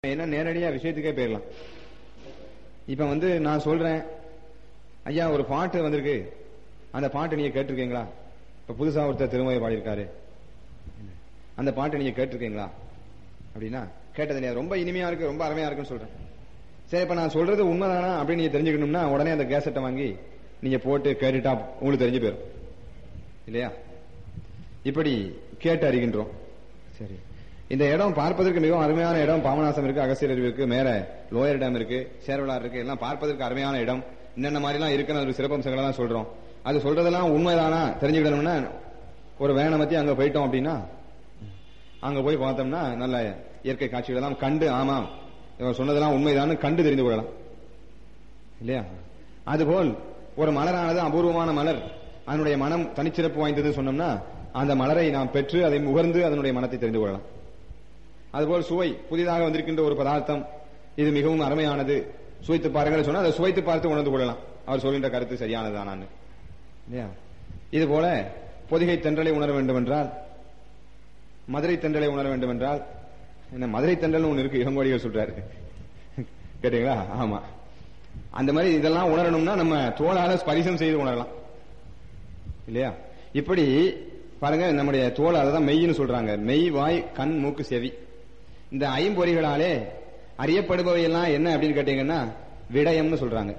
என்ன நேரடியா விஷயத்துக்கே போயிடலாம் இப்ப வந்து நான் சொல்றேன் ஐயா ஒரு பாட்டு வந்திருக்கு அந்த பாட்டு நீங்க கேட்டிருக்கீங்களா இப்ப புதுசா ஒருத்தர் திருமலை பாடியிருக்காரு அந்த பாட்டு நீங்க கேட்டிருக்கீங்களா அப்படின்னா கேட்டது இல்லையா ரொம்ப இனிமையா இருக்கு ரொம்ப அருமையா இருக்குன்னு சொல்றேன் சரி இப்ப நான் சொல்றது உண்மைதானா அப்படின்னு நீங்க தெரிஞ்சுக்கணும்னா உடனே அந்த கேசட்டை வாங்கி நீங்க போட்டு கேட்டுட்டா உங்களுக்கு தெரிஞ்சு போயிடும் இல்லையா இப்படி கேட்டு அறிகின்றோம் சரி இந்த இடம் பார்ப்பதற்கு மிகவும் அருமையான இடம் பாபநாசம் இருக்கு அகசியர் அருவி இருக்கு மேல லோயர் டேம் இருக்கு சேரவலார் இருக்கு எல்லாம் பார்ப்பதற்கு அருமையான இடம் என்னென்ன மாதிரி எல்லாம் இருக்குன்னு அது சிறப்பம்சங்கள் எல்லாம் சொல்றோம் அது சொல்றதெல்லாம் உண்மைதானா தெரிஞ்சுக்கிடணும்னா ஒரு வேனை மத்தி அங்க போயிட்டோம் அப்படின்னா அங்க போய் பார்த்தோம்னா நல்ல இயற்கை காட்சிகள் எல்லாம் கண்டு ஆமாம் இவர் சொன்னதெல்லாம் உண்மைதான் கண்டு தெரிந்து கொள்ளலாம் இல்லையா அதுபோல் ஒரு மலரானது அபூர்வமான மலர் அதனுடைய மனம் தனிச்சிறப்பு வாய்ந்தது சொன்னோம்னா அந்த மலரை நாம் பெற்று அதை முகர்ந்து அதனுடைய மனத்தை தெரிந்து கொள்ளலாம் அதுபோல் சுவை புதிதாக வந்திருக்கின்ற ஒரு பதார்த்தம் இது மிகவும் அருமையானது சுவைத்து பாருங்கள் சொன்னா அதை சுவைத்து பார்த்து உணர்ந்து கொள்ளலாம் அவர் சொல்கின்ற கருத்து சரியானதானான்னு இல்லையா இது போல பொதிகை தென்றலை உணர வேண்டும் என்றால் மதுரை தென்றலை உணர வேண்டும் என்றால் என்ன மதுரை தென்றல் ஒன்று இருக்கு இளங்கோடிகள் சொல்றாரு கேட்டீங்களா ஆமா அந்த மாதிரி இதெல்லாம் உணரணும்னா நம்ம தோளால ஸ்பரிசம் செய்து உணரலாம் இல்லையா இப்படி பாருங்க நம்முடைய தோல் அதை தான் மெய்ன்னு சொல்றாங்க மெய் வாய் கண் மூக்கு செவி இந்த ஐம்பொறிகளாலே அறியப்படுபவை எல்லாம் என்ன அப்படின்னு கேட்டீங்கன்னா விடயம்னு சொல்றாங்க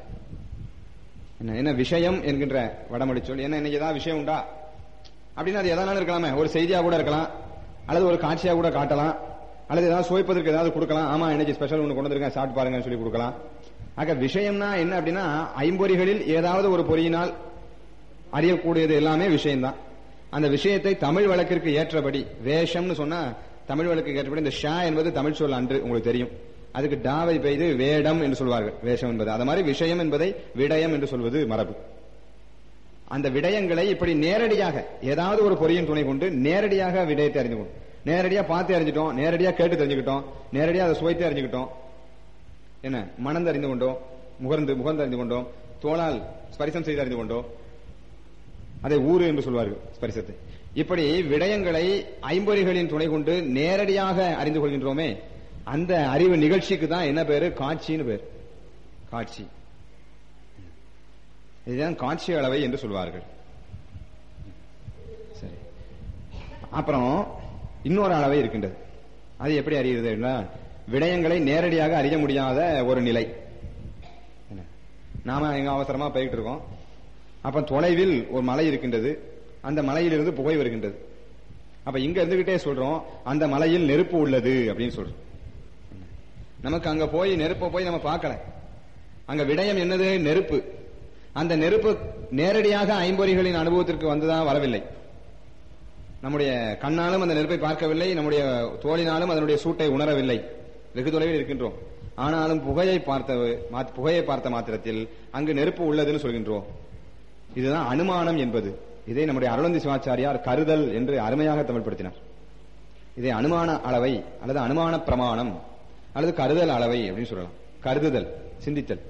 என்ன என்ன விஷயம் என்கின்ற வடமொழி சொல் என்ன இன்னைக்கு ஏதாவது விஷயம் உண்டா அப்படின்னா அது எதனாலும் இருக்கலாமே ஒரு செய்தியா கூட இருக்கலாம் அல்லது ஒரு காட்சியா கூட காட்டலாம் அல்லது ஏதாவது சுவைப்பதற்கு ஏதாவது கொடுக்கலாம் ஆமா இன்னைக்கு ஸ்பெஷல் ஒன்று கொண்டு வந்திருக்கேன் சாப்பிட்டு பாருங்கன்னு சொல்லி கொடுக்கலாம் ஆக விஷயம்னா என்ன அப்படின்னா ஐம்பொறிகளில் ஏதாவது ஒரு பொறியினால் அறியக்கூடியது எல்லாமே விஷயம்தான் அந்த விஷயத்தை தமிழ் வழக்கிற்கு ஏற்றபடி வேஷம்னு சொன்னா தமிழ் வழக்குக்கு ஏற்றபடி இந்த ஷா என்பது தமிழ் சொல் அன்று உங்களுக்கு தெரியும் அதுக்கு டாவை பெய்து வேடம் என்று சொல்வார்கள் வேஷம் என்பது அது மாதிரி விஷயம் என்பதை விடயம் என்று சொல்வது மரபு அந்த விடயங்களை இப்படி நேரடியாக ஏதாவது ஒரு பொறியின் துணை கொண்டு நேரடியாக விடயத்தை அறிந்து கொண்டு நேரடியா பார்த்து அறிஞ்சிட்டோம் நேரடியா கேட்டு தெரிஞ்சுக்கிட்டோம் நேரடியா அதை சுவைத்து அறிஞ்சுக்கிட்டோம் என்ன மணந்து அறிந்து கொண்டோம் முகர்ந்து முகர்ந்து அறிந்து கொண்டோம் தோளால் ஸ்பரிசம் செய்து அறிந்து கொண்டோம் அதை ஊரு என்று சொல்வார்கள் ஸ்பரிசத்தை இப்படி விடயங்களை ஐம்பொறிகளின் துணை கொண்டு நேரடியாக அறிந்து கொள்கின்றோமே அந்த அறிவு நிகழ்ச்சிக்கு தான் என்ன பேரு காட்சின்னு பேர் காட்சி இதுதான் காட்சி அளவை என்று சொல்வார்கள் சரி அப்புறம் இன்னொரு அளவை இருக்கின்றது அது எப்படி அறிகிறது விடயங்களை நேரடியாக அறிய முடியாத ஒரு நிலை என்ன? நாம எங்க அவசரமா போயிட்டு இருக்கோம் அப்ப தொலைவில் ஒரு மலை இருக்கின்றது அந்த மலையிலிருந்து புகை வருகின்றது அப்ப இங்க இருந்துகிட்டே சொல்றோம் அந்த மலையில் நெருப்பு உள்ளது அப்படின்னு சொல்றோம் நமக்கு அங்க போய் நெருப்ப போய் நம்ம பார்க்கல அங்க விடயம் என்னது நெருப்பு அந்த நெருப்பு நேரடியாக ஐம்பொறிகளின் அனுபவத்திற்கு வந்துதான் வரவில்லை நம்முடைய கண்ணாலும் அந்த நெருப்பை பார்க்கவில்லை நம்முடைய தோளினாலும் அதனுடைய சூட்டை உணரவில்லை வெகு தொலைவில் இருக்கின்றோம் ஆனாலும் புகையை பார்த்த மா- புகையை பார்த்த மாத்திரத்தில் அங்கு நெருப்பு உள்ளதுன்னு சொல்கின்றோம் இதுதான் அனுமானம் என்பது இதை நம்முடைய அருளந்தி சிவாச்சாரியார் கருதல் என்று அருமையாக தமிழ்படுத்தினார் இதை அனுமான அளவை அல்லது அனுமான பிரமாணம் அல்லது கருதல் அளவை அப்படின்னு சொல்லலாம் கருதுதல் சிந்தித்தல்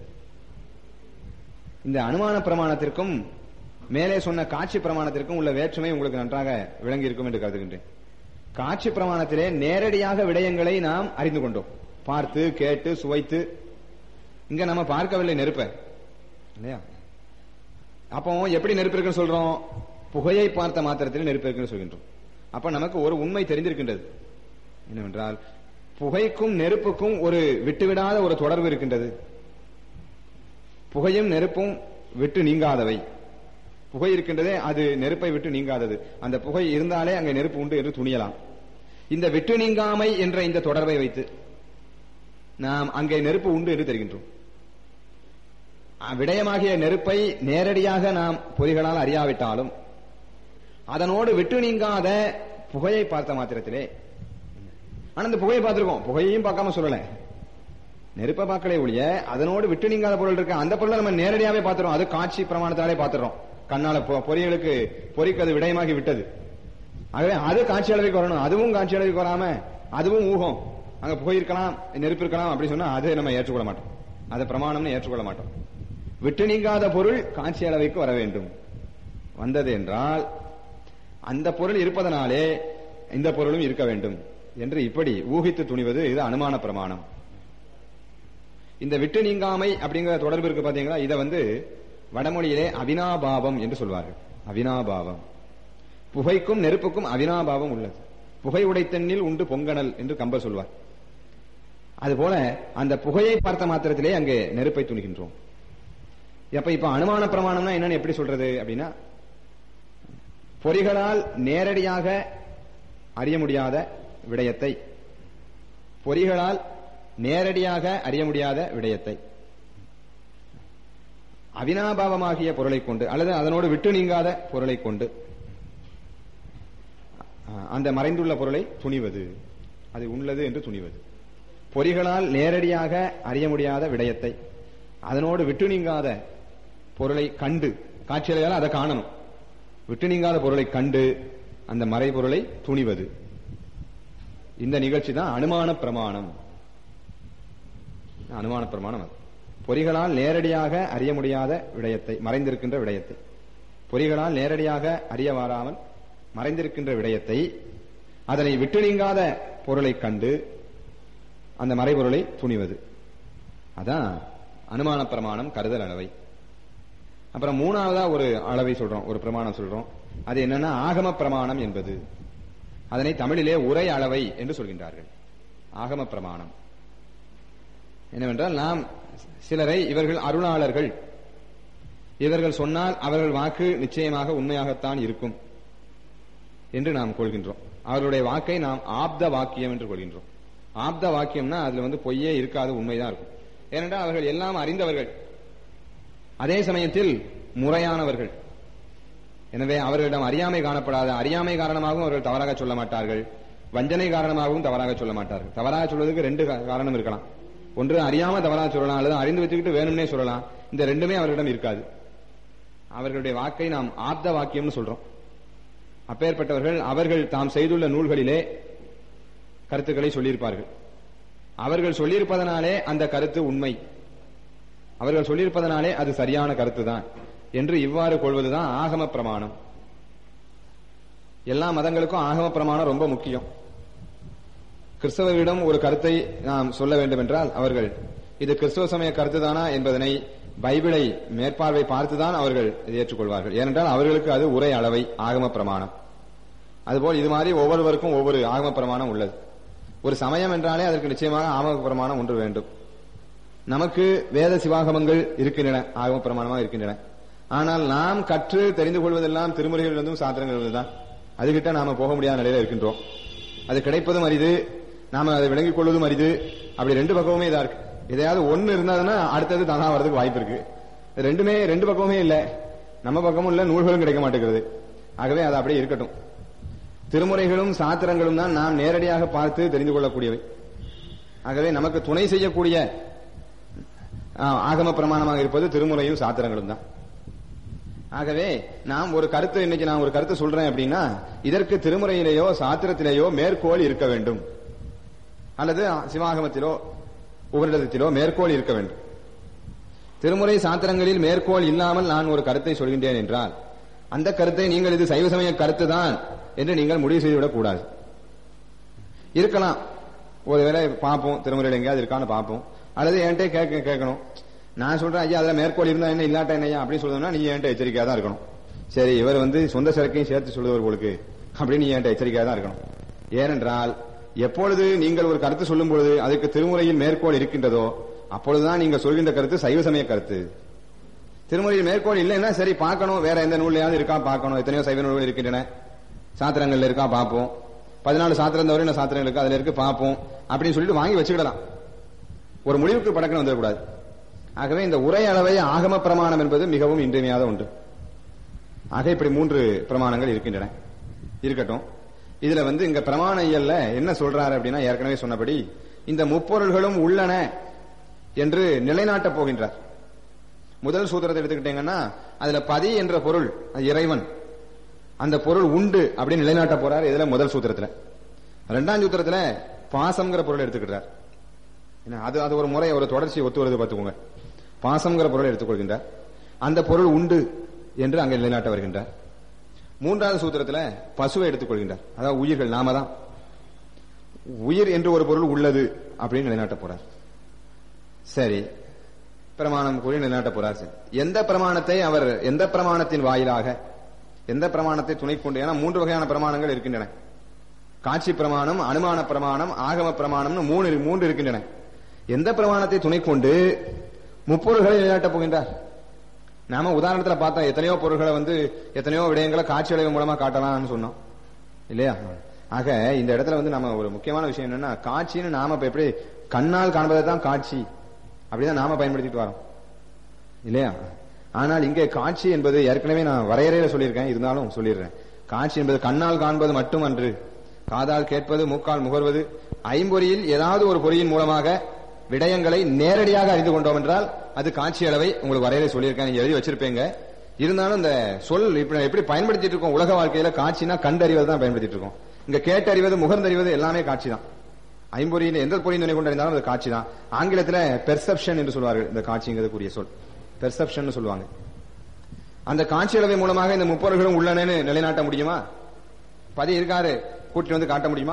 இந்த அனுமான பிரமாணத்திற்கும் மேலே சொன்ன காட்சி பிரமாணத்திற்கும் உள்ள வேற்றுமை உங்களுக்கு நன்றாக விளங்கி இருக்கும் என்று கருதுகின்றேன் காட்சி பிரமாணத்திலே நேரடியாக விடயங்களை நாம் அறிந்து கொண்டோம் பார்த்து கேட்டு சுவைத்து இங்க நம்ம பார்க்கவில்லை நெருப்ப இல்லையா அப்போ எப்படி நெருப்பு இருக்குன்னு சொல்றோம் புகையை பார்த்த மாத்திரத்தில் நெருப்பு இருக்குன்னு சொல்கின்றோம் அப்ப நமக்கு ஒரு உண்மை தெரிந்திருக்கின்றது என்னவென்றால் புகைக்கும் நெருப்புக்கும் ஒரு விட்டுவிடாத ஒரு தொடர்பு இருக்கின்றது புகையும் நெருப்பும் விட்டு நீங்காதவை புகை இருக்கின்றதே அது நெருப்பை விட்டு நீங்காதது அந்த புகை இருந்தாலே அங்கே நெருப்பு உண்டு என்று துணியலாம் இந்த விட்டு நீங்காமை என்ற இந்த தொடர்பை வைத்து நாம் அங்கே நெருப்பு உண்டு என்று தெரிகின்றோம் அ- விடயமாகிய நெருப்பை நேரடியாக நாம் பொறிகளால் அறியாவிட்டாலும் அதனோடு விட்டு நீங்காத புகையை பார்த்த மாத்திரத்திலே ஆனா இந்த புகையை பார்த்திருக்கோம் புகையையும் பார்க்காம சொல்லல நெருப்பை பார்க்கலே ஒழிய அதனோடு விட்டு நீங்காத பொருள் இருக்கு அந்த பொருளை நம்ம நேரடியாவே பார்த்துறோம் அது காட்சி பிரமாணத்தாலே பார்த்துறோம் கண்ணால பொ- பொறிகளுக்கு பொறிக்கு அது விடயமாகி விட்டது ஆகவே அது காட்சி அளவுக்கு வரணும் அதுவும் காட்சி அளவுக்கு வராம அதுவும் ஊகம் அங்க புகை இருக்கலாம் நெருப்பு இருக்கலாம் அப்படி சொன்னா அதை நம்ம ஏற்றுக்கொள்ள மாட்டோம் அதை பிரமாணம்னு ஏற்றுக்கொள்ள மாட்டோம் விட்டு நீங்காத பொருள் காட்சி அளவைக்கு வர வேண்டும் வந்தது என்றால் அந்த பொருள் இருப்பதனாலே இந்த பொருளும் இருக்க வேண்டும் என்று இப்படி ஊகித்து துணிவது இது அனுமான பிரமாணம் இந்த விட்டு நீங்காமை அப்படிங்கிற தொடர்பு இருக்கு பாத்தீங்களா இதை வந்து வடமொழியிலே அவினாபாவம் என்று சொல்வார்கள் அவினாபாவம் புகைக்கும் நெருப்புக்கும் அவினாபாவம் உள்ளது புகை உடைத்தண்ணில் உண்டு பொங்கணல் என்று கம்பர் சொல்வார் அதுபோல அந்த புகையை பார்த்த மாத்திரத்திலே அங்கே நெருப்பை துணிகின்றோம் அப்ப இப்ப அனுமான பிரமாணம்னா என்னன்னு எப்படி சொல்றது அப்படின்னா பொறிகளால் நேரடியாக அறிய முடியாத விடயத்தை பொறிகளால் நேரடியாக அறிய முடியாத விடயத்தை அவினாபாவமாகிய பொருளை கொண்டு அல்லது அதனோடு விட்டு நீங்காத பொருளை கொண்டு அந்த மறைந்துள்ள பொருளை துணிவது அது உள்ளது என்று துணிவது பொறிகளால் நேரடியாக அறிய முடியாத விடயத்தை அதனோடு விட்டு நீங்காத பொருளை கண்டு காட்சியலையால் அதை காணணும் விட்டு நீங்காத பொருளை கண்டு அந்த மறைபொருளை துணிவது இந்த நிகழ்ச்சி தான் அனுமான பிரமாணம் அனுமான பிரமாணம் அது பொறிகளால் நேரடியாக அறிய முடியாத விடயத்தை மறைந்திருக்கின்ற விடயத்தை பொறிகளால் நேரடியாக அறிய வாராமல் மறைந்திருக்கின்ற விடயத்தை அதனை விட்டு நீங்காத பொருளை கண்டு அந்த மறைபொருளை துணிவது அதான் அனுமான பிரமாணம் கருதல் அளவை அப்புறம் மூணாவதா ஒரு அளவை சொல்றோம் ஒரு பிரமாணம் சொல்றோம் அது என்னன்னா ஆகம பிரமாணம் என்பது அதனை தமிழிலே உரை அளவை என்று சொல்கின்றார்கள் ஆகம பிரமாணம் என்னவென்றால் நாம் சிலரை இவர்கள் அருளாளர்கள் இவர்கள் சொன்னால் அவர்கள் வாக்கு நிச்சயமாக உண்மையாகத்தான் இருக்கும் என்று நாம் கொள்கின்றோம் அவர்களுடைய வாக்கை நாம் ஆப்த வாக்கியம் என்று கொள்கின்றோம் ஆப்த வாக்கியம்னா அதுல வந்து பொய்யே இருக்காது உண்மைதான் இருக்கும் ஏனென்றால் அவர்கள் எல்லாம் அறிந்தவர்கள் அதே சமயத்தில் முறையானவர்கள் எனவே அவர்களிடம் அறியாமை காணப்படாத அறியாமை காரணமாகவும் அவர்கள் தவறாக சொல்ல மாட்டார்கள் வஞ்சனை காரணமாகவும் தவறாக சொல்ல மாட்டார்கள் தவறாக சொல்வதற்கு ரெண்டு காரணம் இருக்கலாம் ஒன்று அறியாம தவறாக சொல்லலாம் அல்லது அறிந்து வச்சுக்கிட்டு வேணும்னே சொல்லலாம் இந்த ரெண்டுமே அவர்களிடம் இருக்காது அவர்களுடைய வாக்கை நாம் ஆப்த வாக்கியம்னு சொல்றோம் அப்பேற்பட்டவர்கள் அவர்கள் தாம் செய்துள்ள நூல்களிலே கருத்துக்களை சொல்லியிருப்பார்கள் அவர்கள் சொல்லியிருப்பதனாலே அந்த கருத்து உண்மை அவர்கள் சொல்லியிருப்பதனாலே அது சரியான கருத்து தான் என்று இவ்வாறு கொள்வதுதான் ஆகம பிரமாணம் எல்லா மதங்களுக்கும் ஆகம பிரமாணம் ரொம்ப முக்கியம் கிறிஸ்தவர்களிடம் ஒரு கருத்தை நாம் சொல்ல வேண்டும் என்றால் அவர்கள் இது கிறிஸ்தவ சமய கருத்து தானா என்பதனை பைபிளை மேற்பார்வை பார்த்துதான் அவர்கள் இதை ஏற்றுக்கொள்வார்கள் ஏனென்றால் அவர்களுக்கு அது உரை அளவை ஆகம பிரமாணம் அதுபோல் இது மாதிரி ஒவ்வொருவருக்கும் ஒவ்வொரு ஆகம பிரமாணம் உள்ளது ஒரு சமயம் என்றாலே அதற்கு நிச்சயமாக ஆகம பிரமாணம் ஒன்று வேண்டும் நமக்கு வேத சிவாகமங்கள் இருக்கின்றன ஆகம பிரமாணமாக இருக்கின்றன ஆனால் நாம் கற்று தெரிந்து கொள்வதெல்லாம் திருமுறைகளிலிருந்தும் சாத்திரங்கள் தான் அதுகிட்ட நாம போக முடியாத நிலையில இருக்கின்றோம் அது கிடைப்பதும் அரிது நாம அதை விளங்கிக் கொள்வதும் அரிது அப்படி ரெண்டு பக்கமுமே இதா இருக்கு எதையாவது ஒன்னு இருந்தாதுன்னா அடுத்தது தானா வர்றதுக்கு வாய்ப்பு இருக்கு ரெண்டுமே ரெண்டு பக்கமுமே இல்ல நம்ம பக்கமும் இல்ல நூல்களும் கிடைக்க மாட்டேங்கிறது ஆகவே அது அப்படியே இருக்கட்டும் திருமுறைகளும் சாத்திரங்களும் தான் நாம் நேரடியாக பார்த்து தெரிந்து கொள்ளக்கூடியவை ஆகவே நமக்கு துணை செய்யக்கூடிய ஆகம பிரமாணமாக இருப்பது திருமுறையும் சாத்திரங்களும் தான் ஆகவே நாம் ஒரு கருத்து இன்னைக்கு நான் ஒரு கருத்து சொல்றேன் அப்படின்னா இதற்கு திருமுறையிலேயோ சாத்திரத்திலேயோ மேற்கோள் இருக்க வேண்டும் அல்லது சிவாகமத்திலோ உபரிடத்திலோ மேற்கோள் இருக்க வேண்டும் திருமுறை சாத்திரங்களில் மேற்கோள் இல்லாமல் நான் ஒரு கருத்தை சொல்கின்றேன் என்றால் அந்த கருத்தை நீங்கள் இது சைவ சமய கருத்து தான் என்று நீங்கள் முடிவு செய்துவிடக் கூடாது இருக்கலாம் ஒருவேளை பார்ப்போம் திருமுறையில் எங்கேயாவது இருக்கான்னு பார்ப்போம் அல்லது என்கிட்ட கேட்க கேட்கணும் நான் சொல்றேன் ஐயா அதுல மேற்கோள் இருந்தா என்ன இல்லாட்டா என்னையா அப்படின்னு சொல்லுன்னா நீ என்கிட்ட எச்சரிக்கையா தான் இருக்கணும் சரி இவர் வந்து சொந்த சரக்கையும் சேர்த்து சொல்லுவார் உங்களுக்கு அப்படின்னு நீ என்கிட்ட எச்சரிக்கையா தான் இருக்கணும் ஏனென்றால் எப்பொழுது நீங்கள் ஒரு கருத்து சொல்லும் பொழுது அதுக்கு திருமுறையில் மேற்கோள் இருக்கின்றதோ அப்பொழுதுதான் நீங்க சொல்கின்ற கருத்து சைவ சமய கருத்து திருமுறையில் மேற்கோள் இல்லைன்னா சரி பார்க்கணும் வேற எந்த நூல்லையாவது இருக்கா பார்க்கணும் எத்தனையோ சைவ நூல்கள் இருக்கின்றன சாத்திரங்கள்ல இருக்கா பார்ப்போம் பதினாலு சாத்திரம் தவிர என்ன சாத்திரம் இருக்கு அதுல இருக்கு பார்ப்போம் அப்படின்னு சொல்லிட்டு வாங்கி வச்சுக்கிடலாம் ஒரு முடிவுக்கு படக்கணும் வந்துடக்கூடாது ஆகவே இந்த உரை அளவை ஆகம பிரமாணம் என்பது மிகவும் இன்றியமையாத ஒன்று ஆக இப்படி மூன்று பிரமாணங்கள் இருக்கின்றன இருக்கட்டும் இதுல வந்து இங்க பிரமாண இயல்ல என்ன சொல்றாரு அப்படின்னா ஏற்கனவே சொன்னபடி இந்த முப்பொருள்களும் உள்ளன என்று நிலைநாட்டப் போகின்றார் முதல் சூத்திரத்தை எடுத்துக்கிட்டீங்கன்னா அதுல பதி என்ற பொருள் அது இறைவன் அந்த பொருள் உண்டு அப்படின்னு நிலைநாட்ட போறாரு இதுல முதல் சூத்திரத்துல ரெண்டாம் சூத்திரத்துல பாசம்ங்கிற பொருள் எடுத்துக்கிறார் அது அது ஒரு முறை ஒரு தொடர்ச்சி ஒத்து வருது பார்த்துக்கோங்க பாசம்ங்கிற பொருளை எடுத்துக்கொள்கின்றார் அந்த பொருள் உண்டு என்று அங்கே நிலைநாட்ட வருகின்றார் மூன்றாவது சூத்திரத்துல பசுவை எடுத்துக்கொள்கின்றார் அதாவது உயிர்கள் நாம தான் உயிர் என்று ஒரு பொருள் உள்ளது அப்படின்னு நிலைநாட்ட போறார் சரி பிரமாணம் கூறி நிலைநாட்ட போறார் சரி எந்த பிரமாணத்தை அவர் எந்த பிரமாணத்தின் வாயிலாக எந்த பிரமாணத்தை துணை கொண்டு ஏன்னா மூன்று வகையான பிரமாணங்கள் இருக்கின்றன காட்சி பிரமாணம் அனுமான பிரமாணம் ஆகம பிரமாணம்னு மூணு இரு- மூன்று இருக்கின்றன எந்த பிரமாணத்தை துணை கொண்டு முப்பொருள்களை நிலைநாட்டப் போகின்றார் நாம உதாரணத்துல பார்த்தோம் எத்தனையோ பொருள்களை வந்து எத்தனையோ விடயங்களை காட்சி விளைவு மூலமா காட்டலாம்னு சொன்னோம் இல்லையா ஆக இந்த இடத்துல வந்து நம்ம ஒரு முக்கியமான விஷயம் என்னன்னா காட்சின்னு நாம இப்ப எப்படி கண்ணால் காண்பதை தான் காட்சி அப்படிதான் நாம பயன்படுத்திட்டு வரோம் இல்லையா ஆனால் இங்கே காட்சி என்பது ஏற்கனவே நான் வரையறையில சொல்லியிருக்கேன் இருந்தாலும் சொல்லிடுறேன் காட்சி என்பது கண்ணால் காண்பது மட்டுமன்று காதால் கேட்பது மூக்கால் முகர்வது ஐம்பொறியில் ஏதாவது ஒரு பொறியின் மூலமாக விடயங்களை நேரடியாக அறிந்து கொண்டோம் என்றால் அது காட்சி அளவை உங்களுக்கு வரையறை சொல்லியிருக்கேன் நீங்க எழுதி வச்சிருப்பீங்க இருந்தாலும் இந்த சொல் இப்ப எப்படி பயன்படுத்திட்டு இருக்கோம் உலக வாழ்க்கையில காட்சினா கண்டறிவது தான் பயன்படுத்திட்டு இருக்கோம் இங்க கேட்டறிவது முகர்ந்தறிவது எல்லாமே காட்சி தான் ஐம்பொறியில் எந்த பொறியின் துணை கொண்டு அறிந்தாலும் அது காட்சி தான் ஆங்கிலத்துல பெர்செப்ஷன் என்று சொல்வார்கள் இந்த காட்சிங்கிறதுக்குரிய சொல் பெர்செப்ஷன் சொல்லுவாங்க அந்த காட்சி அளவை மூலமாக இந்த முப்பொருள்களும் உள்ளனன்னு நிலைநாட்ட முடியுமா பதி இருக்காரு கூட்டிட்டு வந்து காட்ட முடியுமா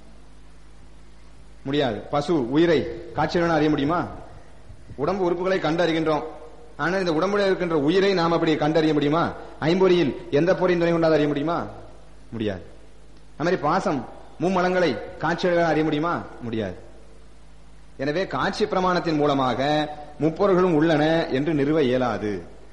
முடியாது பசு உயிரை காட்சியுடன் அறிய முடியுமா உடம்பு உறுப்புகளை கண்டறிகின்றோம் ஆனால் இந்த உடம்புல இருக்கின்ற உயிரை நாம் அப்படி கண்டறிய முடியுமா ஐம்பொறியில் எந்த பொறியின் துணை கொண்டாது அறிய முடியுமா முடியாது அது மாதிரி பாசம் மும்மலங்களை காட்சியுடன் அறிய முடியுமா முடியாது எனவே காட்சி பிரமாணத்தின் மூலமாக முப்பொருள்களும் உள்ளன என்று நிறுவ இயலாது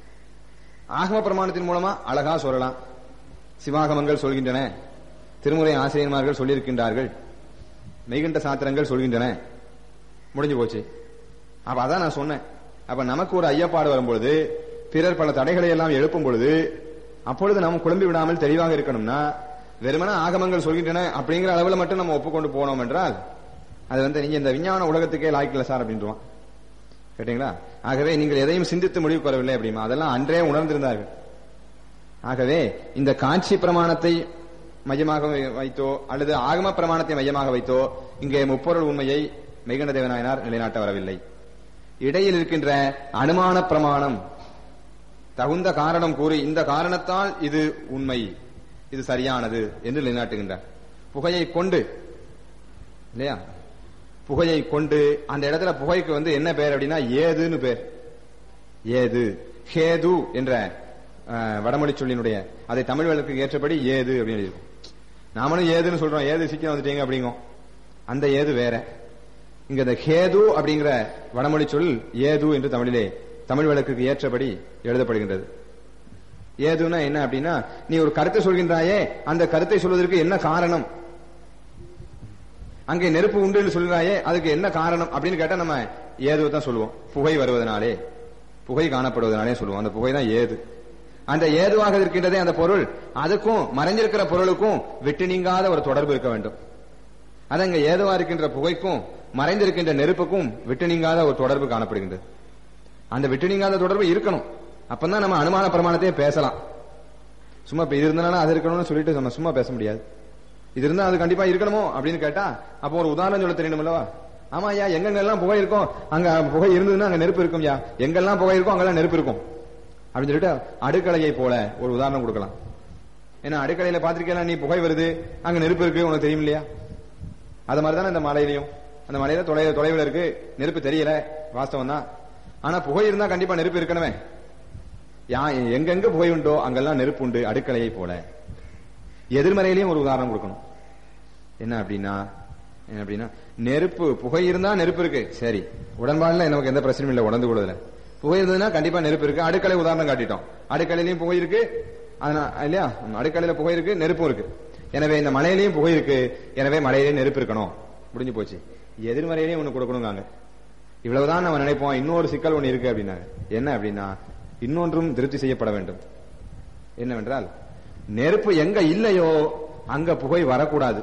ஆகம பிரமாணத்தின் மூலமா அழகா சொல்லலாம் சிவாகமங்கள் சொல்கின்றன திருமுறை ஆசிரியர்மார்கள் சொல்லியிருக்கின்றார்கள் மெய்கண்ட சாத்திரங்கள் சொல்கின்றன முடிஞ்சு போச்சு அப்ப அதான் நான் சொன்னேன் அப்ப நமக்கு ஒரு ஐயப்பாடு வரும்பொழுது பிறர் பல தடைகளை எல்லாம் எழுப்பும் பொழுது அப்பொழுது நாம் குழம்பி விடாமல் தெளிவாக இருக்கணும்னா வெறுமன ஆகமங்கள் சொல்கின்றன அப்படிங்கிற அளவுல மட்டும் நம்ம ஒப்புக்கொண்டு போனோம் என்றால் அது வந்து நீங்க இந்த விஞ்ஞான உலகத்துக்கே லாய்க்கல சார் அப்படின்றான் கேட்டீங்களா ஆகவே நீங்கள் எதையும் சிந்தித்து முடிவு வரவில்லை அப்படிமா அதெல்லாம் அன்றே உணர்ந்திருந்தார்கள் ஆகவே இந்த காட்சி பிரமாணத்தை மையமாக வை- வைத்தோ அல்லது ஆகம பிரமாணத்தை மையமாக வைத்தோ இங்கே முப்பொருள் உண்மையை மெய்கண்ட தேவநாயனார் நிலைநாட்ட வரவில்லை இடையில் இருக்கின்ற அனுமான பிரமாணம் தகுந்த காரணம் கூறி இந்த காரணத்தால் இது உண்மை இது சரியானது என்று நிலைநாட்டுகின்றார் புகையை கொண்டு இல்லையா புகையை கொண்டு அந்த இடத்துல புகைக்கு வந்து என்ன பேர் அப்படின்னா ஏதுன்னு பேர் ஏது ஹேது என்ற அஹ், வடமொழி சொல்லினுடைய அதை தமிழ் வழக்கு ஏற்றபடி ஏது அப்படின்னு இருக்கும் நாமளும் ஏதுன்னு சொல்றோம் ஏது சீக்கிரம் வந்துட்டீங்க அப்படிங்கும் அந்த ஏது வேற இங்க இந்த ஹேது அப்படிங்கிற வடமொழி சொல் ஏது என்று தமிழிலே தமிழ் வழக்குக்கு ஏற்றபடி எழுதப்படுகின்றது ஏதுன்னா என்ன அப்படின்னா நீ ஒரு கருத்தை சொல்கின்றாயே அந்த கருத்தை சொல்வதற்கு என்ன காரணம் அங்கே நெருப்பு உண்டு என்று சொல்கிறாயே அதுக்கு என்ன காரணம் அப்படின்னு கேட்டா நம்ம ஏது தான் சொல்லுவோம் புகை வருவதனாலே புகை காணப்படுவதனாலே சொல்லுவோம் அந்த புகை தான் ஏது அந்த ஏதுவாக இருக்கின்றதே அந்த பொருள் அதுக்கும் மறைஞ்சிருக்கிற பொருளுக்கும் விட்டு நீங்காத ஒரு தொடர்பு இருக்க வேண்டும் அது அங்க ஏதுவா இருக்கின்ற புகைக்கும் மறைந்திருக்கின்ற நெருப்புக்கும் விட்டு நீங்காத ஒரு தொடர்பு காணப்படுகின்றது அந்த விட்டு நீங்காத தொடர்பு இருக்கணும் அப்பதான் நம்ம அனுமான பிரமாணத்தையே பேசலாம் சும்மா இப்ப இது இருந்தனால அது இருக்கணும்னு சொல்லிட்டு நம்ம சும்மா பேச முடியாது இது இருந்தா அது கண்டிப்பா இருக்கணுமோ அப்படின்னு கேட்டா அப்போ ஒரு உதாரணம் சொல்ல தெரியணும் அல்லவா ஆமா ஐயா எங்கெங்கெல்லாம் புகை இருக்கும் அங்க புகை இருந்ததுன்னா அங்க நெருப்பு இருக்கும் யா எங்கெல்லாம் புகை இருக்கும் அங்கெல்லாம் நெருப்பு இருக்கும் அப்படின்னு சொல்லிட்டு அடுக்கலையை போல ஒரு உதாரணம் கொடுக்கலாம் ஏன்னா அடுக்கலையில பாத்திருக்கேன் நீ புகை வருது அங்க நெருப்பு இருக்கு உனக்கு தெரியும் இல்லையா அது மாதிரி தானே இந்த மலையிலையும் அந்த மலையில தொலை தொலைவில் இருக்கு நெருப்பு தெரியல வாஸ்தவம் தான் ஆனா புகை இருந்தா கண்டிப்பா நெருப்பு இருக்கணுமே யா எங்கெங்க புகை உண்டோ அங்கெல்லாம் நெருப்பு உண்டு அடுக்கலையை போல எதிர்மறையிலையும் ஒரு உதாரணம் கொடுக்கணும் என்ன அப்படின்னா என்ன அப்படின்னா நெருப்பு புகை இருந்தா நெருப்பு இருக்கு சரி உடன்பாடுல நமக்கு எந்த பிரச்சனையும் இல்லை உடந்து கொள்வதில்ல புகை இருந்ததுன்னா கண்டிப்பா நெருப்பு இருக்கு அடுக்கலை உதாரணம் காட்டிட்டோம் அடுக்கலையிலையும் புகை இருக்கு அதனால இல்லையா அடுக்கலையில புகை இருக்கு நெருப்பும் இருக்கு எனவே இந்த மலையிலையும் புகை இருக்கு எனவே மலையிலையும் நெருப்பு இருக்கணும் முடிஞ்சு போச்சு எதிர்மறையிலையும் ஒண்ணு கொடுக்கணுங்காங்க இவ்வளவுதான் நம்ம நினைப்போம் இன்னொரு சிக்கல் ஒண்ணு இருக்கு அப்படின்னாங்க என்ன அப்படின்னா இன்னொன்றும் திருப்தி செய்யப்பட வேண்டும் என்னவென்றால் நெருப்பு எங்க இல்லையோ அங்க புகை வரக்கூடாது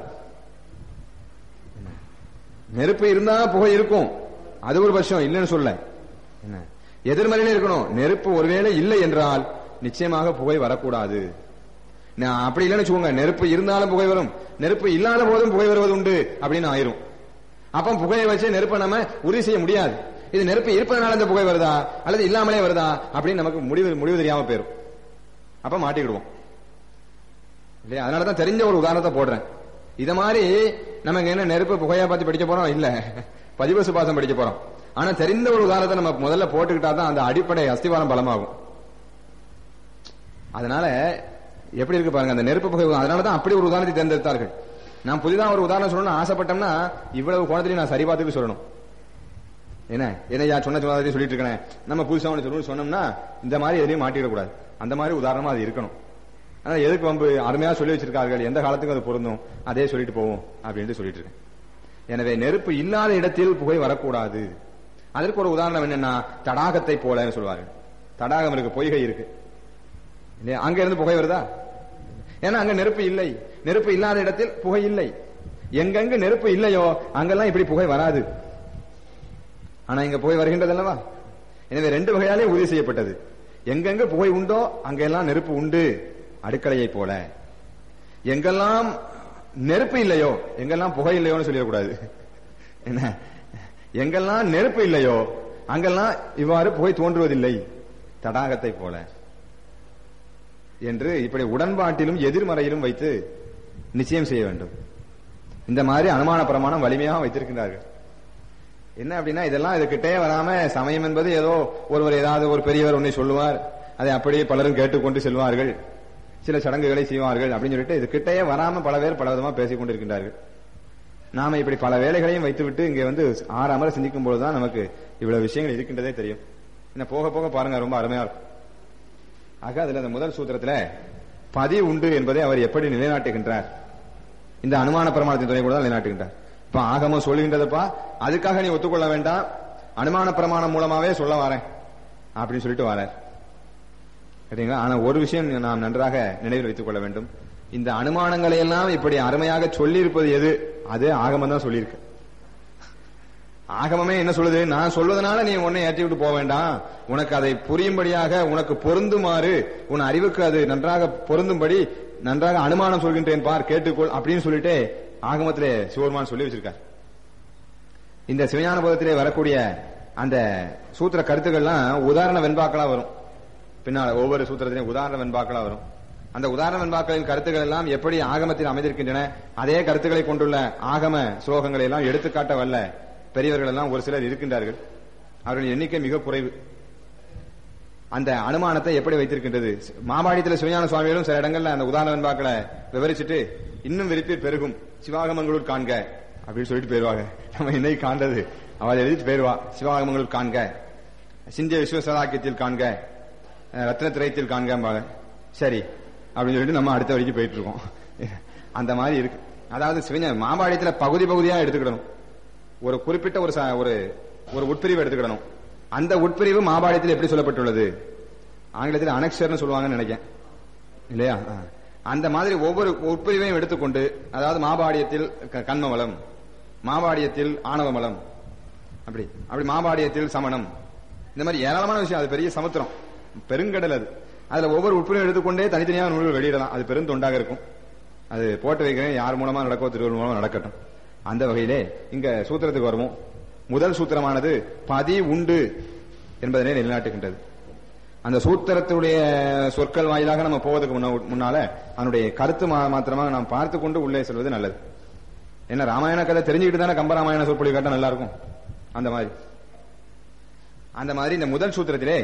நெருப்பு இருந்தா புகை இருக்கும் அது ஒரு பட்சம் இல்லைன்னு சொல்ல என்ன எதிர்மறையில இருக்கணும் நெருப்பு ஒருவேளை இல்லை என்றால் நிச்சயமாக புகை வரக்கூடாது நான் அப்படி இல்லைன்னு வச்சுக்கோங்க நெருப்பு இருந்தாலும் புகை வரும் நெருப்பு இல்லாத போதும் புகை வருவது உண்டு அப்படின்னு ஆயிரும் அப்ப புகையை வச்சு நெருப்பை நம்ம உறுதி செய்ய முடியாது இது நெருப்பு இருப்பதனால இந்த புகை வருதா அல்லது இல்லாமலே வருதா அப்படின்னு நமக்கு முடிவு முடிவு தெரியாம போயிரும் அப்ப மாட்டிக்கிடுவோம் இல்லையா அதனாலதான் தெரிஞ்ச ஒரு உதாரணத்தை போடுறேன் இத மாதிரி நமக்கு என்ன நெருப்பு புகையா பார்த்து படிக்க போறோம் இல்ல பதிவு சுபாசம் படிக்க போறோம் ஆனா தெரிந்த ஒரு உதாரணத்தை நம்ம முதல்ல போட்டுக்கிட்டா தான் அந்த அடிப்படை அஸ்திவாரம் பலமாகும் அதனால எப்படி இருக்கு பாருங்க அந்த நெருப்பு புகை அதனாலதான் அப்படி ஒரு உதாரணத்தை தேர்ந்தெடுத்தார்கள் நான் புதிதா ஒரு உதாரணம் சொல்லணும்னு ஆசைப்பட்டோம்னா இவ்வளவு கோணத்திலையும் நான் சரி பார்த்துட்டு சொல்லணும் என்ன என்னையா சொன்ன சொன்னதை சொல்லிட்டு இருக்கேன் நம்ம புதுசா ஒன்று சொல்லணும்னு சொன்னோம்னா இந்த மாதிரி எதையும் மாட்டிடக்கூடாது அந்த மாதிரி உதாரணமா அது இருக்கணும் ஆனா எதுக்கு வம்பு அருமையா சொல்லி வச்சிருக்கார்கள் எந்த காலத்துக்கும் அது பொருந்தும் அதே சொல்லிட்டு போவோம் அப்படின்ட்டு சொல்லிட்டு இருக்கேன் எனவே நெருப்பு இல்லாத இடத்தில் புகை வரக்கூடாது அதற்கு ஒரு உதாரணம் என்னன்னா தடாகத்தை போலன்னு சொல்லுவார்கள் தடாகம் இருக்கு பொய்கை இருக்கு இல்லையா அங்க இருந்து புகை வருதா ஏன்னா அங்க நெருப்பு இல்லை நெருப்பு இல்லாத இடத்தில் புகை இல்லை எங்கெங்க நெருப்பு இல்லையோ அங்கெல்லாம் இப்படி புகை வராது ஆனா இங்க புகை வருகின்றது அல்லவா எனவே ரெண்டு வகையாலே உறுதி செய்யப்பட்டது எங்கெங்க புகை உண்டோ அங்கெல்லாம் நெருப்பு உண்டு அடுக்கலையை போல எங்கெல்லாம் நெருப்பு இல்லையோ எங்கெல்லாம் புகை இல்லையோன்னு சொல்லிடக்கூடாது என்ன எங்கெல்லாம் நெருப்பு இல்லையோ அங்கெல்லாம் இவ்வாறு புகை தோன்றுவதில்லை தடாகத்தை போல என்று இப்படி உடன்பாட்டிலும் எதிர்மறையிலும் வைத்து நிச்சயம் செய்ய வேண்டும் இந்த மாதிரி அனுமான பிரமாணம் வலிமையாக வைத்திருக்கின்றார்கள் என்ன அப்படின்னா இதெல்லாம் இதுகிட்டே வராம சமயம் என்பது ஏதோ ஒருவர் ஏதாவது ஒரு பெரியவர் ஒன்றை சொல்லுவார் அதை அப்படியே பலரும் கேட்டுக்கொண்டு செல்வார்கள் சில சடங்குகளை செய்வார்கள் அப்படின்னு சொல்லிட்டு இது கிட்டே வராம பல பேர் பல விதமா பேசிக் கொண்டிருக்கின்றார்கள் நாம இப்படி பல வேலைகளையும் வைத்துவிட்டு இங்க வந்து ஆறு அமர சிந்திக்கும் போதுதான் நமக்கு இவ்வளவு விஷயங்கள் இருக்கின்றதே தெரியும் என்ன போக போக பாருங்க ரொம்ப அருமையா இருக்கும் ஆக அதுல அந்த முதல் சூத்திரத்துல பதி உண்டு என்பதை அவர் எப்படி நிலைநாட்டுகின்றார் இந்த அனுமான பிரமாணத்தின் துணை கூட தான் நிலைநாட்டுகின்றார் இப்ப ஆகமம் சொல்லுகின்றதப்பா அதுக்காக நீ ஒத்துக்கொள்ள வேண்டாம் அனுமான பிரமாணம் மூலமாவே சொல்ல வரேன் அப்படின்னு சொல்லிட்டு வரார் சரிங்களா ஆனா ஒரு விஷயம் நாம் நன்றாக நினைவில் வைத்துக் கொள்ள வேண்டும் இந்த அனுமானங்களை எல்லாம் இப்படி அருமையாக சொல்லியிருப்பது எது அது ஆகமம் தான் சொல்லியிருக்கு ஆகமமே என்ன சொல்லுது நான் சொல்வதனால நீ உன்னை ஏற்றி விட்டு போக வேண்டாம் உனக்கு அதை புரியும்படியாக உனக்கு பொருந்துமாறு உன் அறிவுக்கு அது நன்றாக பொருந்தும்படி நன்றாக அனுமானம் சொல்கின்றேன் பார் கேட்டுக்கொள் அப்படின்னு சொல்லிட்டு ஆகமத்திலே சிவருமான் சொல்லி வச்சிருக்கார் இந்த சிவஞான போதத்திலே வரக்கூடிய அந்த சூத்திர கருத்துக்கள்லாம் உதாரண வெண்பாக்களா வரும் பின்னால ஒவ்வொரு சூத்திரத்திலையும் உதாரண வெண்பாக்களா வரும் அந்த உதாரண வெண்பாக்களின் கருத்துக்கள் எல்லாம் எப்படி ஆகமத்தில் அமைந்திருக்கின்றன அதே கருத்துக்களை கொண்டுள்ள ஆகம ஸ்லோகங்களை எல்லாம் எடுத்துக்காட்ட வல்ல பெரியவர்கள் எல்லாம் ஒரு சிலர் இருக்கின்றார்கள் அவர்களின் எண்ணிக்கை மிக குறைவு அந்த அனுமானத்தை எப்படி வைத்திருக்கின்றது மாபாடியத்தில் சிவஞான சுவாமிகளும் சில இடங்கள்ல அந்த உதாரண வெண்பாக்களை விவரிச்சுட்டு இன்னும் விருப்பி பெருகும் சிவாகமங்களூர் காண்க அப்படின்னு சொல்லிட்டு போயிருவாங்க நம்ம இன்னைக்கு காண்றது அவள் எழுதிட்டு போயிருவா சிவாகமங்களூர் காண்க சிந்திய விஸ்வசதாக்கியத்தில் காண்க ரத்னத்திரயத்தில் காண்க சரி அப்படின்னு சொல்லிட்டு நம்ம அடுத்த வரைக்கும் போயிட்டு இருக்கோம் அந்த மாதிரி இருக்கு அதாவது சிவஞ மாபாடியத்துல பகுதி பகுதியா எடுத்துக்கிடணும் ஒரு குறிப்பிட்ட ஒரு ஒரு ஒரு உட்பிரிவு எடுத்துக்கிடணும் அந்த உட்பிரிவு மாபாடியத்தில் எப்படி சொல்லப்பட்டுள்ளது ஆங்கிலத்தில் அனக்ஷர்னு சொல்லுவாங்கன்னு நினைக்கிறேன் இல்லையா அந்த மாதிரி ஒவ்வொரு உட்பிரிவையும் எடுத்துக்கொண்டு அதாவது மாபாடியத்தில் கண்மவளம் மாபாடியத்தில் ஆணவமலம் அப்படி அப்படி மாபாடியத்தில் சமணம் இந்த மாதிரி ஏராளமான விஷயம் அது பெரிய சமுத்திரம் பெருங்கடல் அது அதுல ஒவ்வொரு உட்பிரிவும் எடுத்துக்கொண்டே தனித்தனியாக நூல்கள் வெளியிடலாம் அது பெரும் தொண்டாக இருக்கும் அது போட்டு வைக்கிறேன் யார் மூலமா நடக்கோ திருவள்ளுவர் மூலமா நடக்கட்டும் அந்த வகையிலே இங்க சூத்திரத்துக்கு வருவோம் முதல் சூத்திரமானது பதி உண்டு என்பதனை நிலைநாட்டுகின்றது அந்த சூத்திரத்துடைய சொற்கள் வாயிலாக நம்ம போவதற்கு முன்னால அதனுடைய கருத்து மாத்திரமாக நாம் பார்த்து கொண்டு உள்ளே செல்வது நல்லது என்ன ராமாயண கதை தெரிஞ்சுக்கிட்டு தானே கம்பராமாயண சொற்பொழி கேட்டா நல்லா இருக்கும் அந்த மாதிரி அந்த மாதிரி இந்த முதல் சூத்திரத்திலே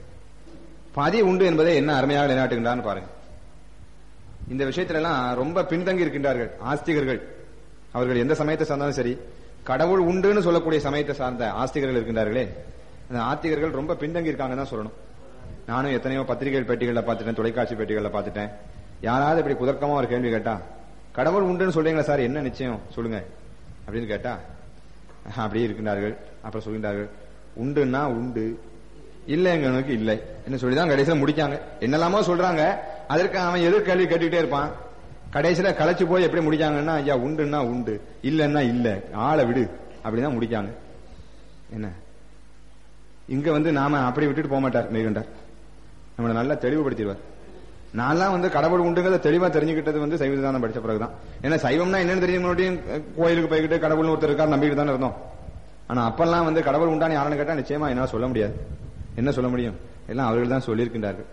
பதி உண்டு என்பதை என்ன அருமையாக நிலைநாட்டுகின்றான்னு பாருங்க இந்த விஷயத்துல எல்லாம் ரொம்ப பின்தங்கி இருக்கின்றார்கள் ஆஸ்திகர்கள் அவர்கள் எந்த சமயத்தை சார்ந்தாலும் சரி கடவுள் உண்டுன்னு சொல்லக்கூடிய சமயத்தை சார்ந்த ஆஸ்திகர்கள் இருக்கின்றார்களே அந்த ஆஸ்திகர்கள் ரொம்ப பின்தங்கி இருக்காங்க தான் சொல்லணும் நானும் எத்தனையோ பத்திரிகைகள் பேட்டிகளில் பார்த்துட்டேன் தொலைக்காட்சி பேட்டிகளில் பார்த்துட்டேன் யாராவது இப்படி குதர்க்கமா ஒரு கேள்வி கேட்டா கடவுள் உண்டுன்னு சொல்றீங்களா சார் என்ன நிச்சயம் சொல்லுங்க அப்படின்னு கேட்டா அப்படியே இருக்கின்றார்கள் அப்புறம் சொல்கின்றார்கள் உண்டுன்னா உண்டு இல்லைங்கனுக்கு இல்லை என்ன சொல்லிதான் கடைசியில் முடிக்காங்க என்னெல்லாமோ சொல்றாங்க அதற்கு அவன் எதிர்கேள்வி கேட்டுக்கிட்டே இருப்பான் கடைசியில களைச்சு போய் எப்படி முடிக்காங்கன்னா ஐயா உண்டுன்னா உண்டு இல்லைன்னா இல்ல ஆளை விடு அப்படிதான் முடிக்காங்க என்ன இங்க வந்து நாம அப்படி விட்டுட்டு போக மாட்டார் மெய்கண்டார் நம்மளை நல்லா தெளிவுபடுத்திடுவார் நான்லாம் வந்து கடவுள் உண்டுங்கிறத தெளிவா தெரிஞ்சுக்கிட்டது வந்து சைவ சித்தாந்தம் படிச்ச பிறகுதான் ஏன்னா சைவம்னா என்னன்னு தெரியும் முன்னாடியும் கோயிலுக்கு போய்கிட்டு கடவுள்னு ஒருத்தர் இருக்கார் நம்பிக்கிட்டு தானே இருந்தோம் ஆனா அப்பெல்லாம் வந்து கடவுள் உண்டானு யாருன்னு கேட்டா நிச்சயமா என்னால சொல்ல முடியாது என்ன சொல்ல முடியும் எல்லாம் அவர்கள் தான் சொல்லியிருக்கின்றார்கள்